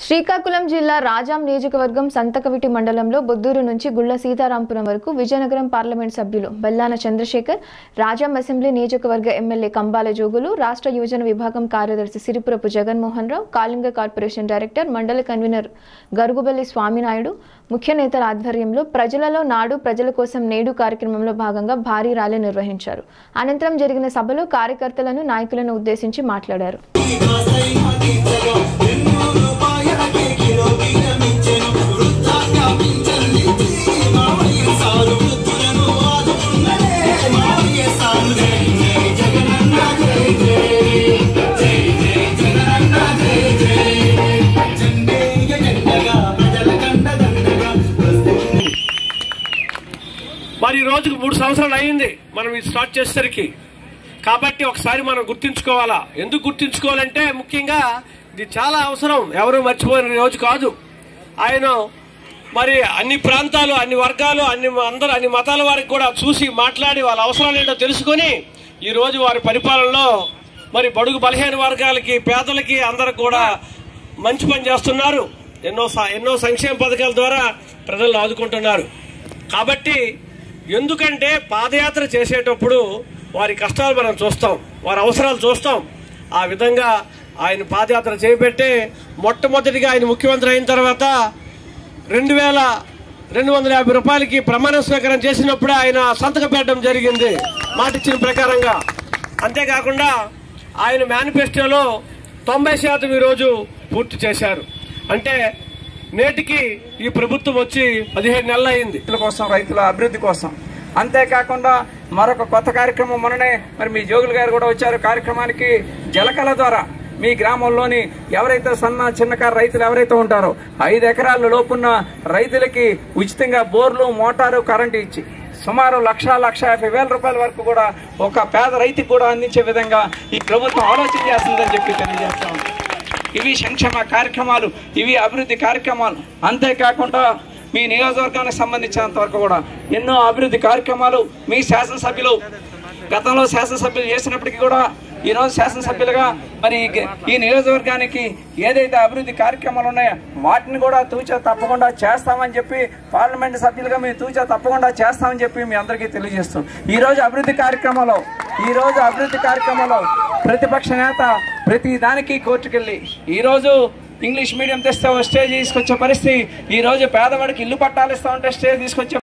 శ్రీకాకుళం జిల్లా రాజాం నియోజకవర్గం సంతకవిటి మండలంలో బొద్దూరు నుంచి గుళ్ల సీతారాంపురం వరకు విజయనగరం పార్లమెంట్ సభ్యులు బెల్లాన చంద్రశేఖర్ రాజాం అసెంబ్లీ నియోజకవర్గ ఎమ్మెల్యే కంబాల జోగులు రాష్ట్ర యువజన విభాగం కార్యదర్శి సిరిపురపు జగన్మోహన్ రావు కాళింగ కార్పొరేషన్ డైరెక్టర్ మండల కన్వీనర్ గరుగుబల్లి స్వామినాయుడు ముఖ్య నేతల ఆధ్వర్యంలో ప్రజలలో నాడు ప్రజల కోసం నేడు కార్యక్రమంలో భాగంగా భారీ ర్యాలీ నిర్వహించారు అనంతరం జరిగిన సభలో కార్యకర్తలను నాయకులను ఉద్దేశించి మాట్లాడారు మరి ఈ రోజుకు మూడు సంవత్సరాలు అయింది మనం ఇది స్టార్ట్ చేసేసరికి కాబట్టి ఒకసారి మనం గుర్తించుకోవాలా ఎందుకు గుర్తించుకోవాలంటే ముఖ్యంగా ఇది చాలా అవసరం ఎవరు మర్చిపోయిన రోజు కాదు ఆయన మరి అన్ని ప్రాంతాలు అన్ని వర్గాలు అన్ని అందరూ అన్ని మతాల వారికి కూడా చూసి మాట్లాడి వాళ్ళ అవసరాలు ఏంటో తెలుసుకొని ఈ రోజు వారి పరిపాలనలో మరి బడుగు బలహీన వర్గాలకి పేదలకి అందరికి కూడా మంచి పని చేస్తున్నారు ఎన్నో స- ఎన్నో సంక్షేమ పథకాల ద్వారా ప్రజలను ఆదుకుంటున్నారు కాబట్టి ఎందుకంటే పాదయాత్ర చేసేటప్పుడు వారి కష్టాలు మనం చూస్తాం వారి అవసరాలు చూస్తాం ఆ విధంగా ఆయన పాదయాత్ర చేపట్టే మొట్టమొదటిగా ఆయన ముఖ్యమంత్రి అయిన తర్వాత రెండు వేల రెండు వందల యాభై రూపాయలకి ప్రమాణ స్వీకారం చేసినప్పుడే ఆయన సంతకం పెట్టడం జరిగింది మాట ఇచ్చిన ప్రకారంగా అంతేకాకుండా ఆయన మేనిఫెస్టోలో తొంభై శాతం ఈరోజు పూర్తి చేశారు అంటే నేటికి ఈ ప్రభుత్వం వచ్చి పదిహేడు నెలలు అయింది రైతుల కోసం రైతుల అభివృద్ధి కోసం అంతేకాకుండా మరొక కొత్త కార్యక్రమం మొన్ననే మరి మీ జోగులు గారు కూడా వచ్చారు కార్యక్రమానికి జలకళ ద్వారా మీ గ్రామంలోని ఎవరైతే సన్న చిన్నకారు రైతులు ఎవరైతే ఉంటారో ఐదు ఎకరాల లోపున్న రైతులకి ఉచితంగా బోర్లు మోటారు కరెంటు ఇచ్చి సుమారు లక్ష లక్ష యాభై వేల రూపాయల వరకు కూడా ఒక పేద రైతుకు కూడా అందించే విధంగా ఈ ప్రభుత్వం ఆలోచన చేస్తుందని చెప్పి తెలియజేస్తాం ఇవి సంక్షేమ కార్యక్రమాలు ఇవి అభివృద్ధి కార్యక్రమాలు అంతేకాకుండా మీ నియోజకవర్గానికి సంబంధించినంత వరకు కూడా ఎన్నో అభివృద్ధి కార్యక్రమాలు మీ శాసనసభ్యులు గతంలో శాసనసభ్యులు చేసినప్పటికీ కూడా ఈ రోజు శాసనసభ్యులుగా మరి ఈ- ఈ నియోజకవర్గానికి ఏదైతే అభివృద్ధి కార్యక్రమాలు ఉన్నాయో వాటిని కూడా తూచా తప్పకుండా చేస్తామని చెప్పి పార్లమెంట్ సభ్యులుగా మేము తూచా తప్పకుండా చేస్తామని చెప్పి మీ అందరికీ తెలియజేస్తాం ఈ రోజు అభివృద్ధి కార్యక్రమంలో ఈ రోజు అభివృద్ధి కార్యక్రమంలో ప్రతిపక్ష నేత ప్రతి దానికి కోర్టుకెళ్ళి ఈ రోజు ఇంగ్లీష్ మీడియం తెస్తే ఓ స్టేజ్ తీసుకొచ్చే పరిస్థితి ఈ రోజు పేదవాడికి ఇల్లు పట్టాలు ఇస్తా ఉంటే స్టేజ్ తీసుకొచ్చే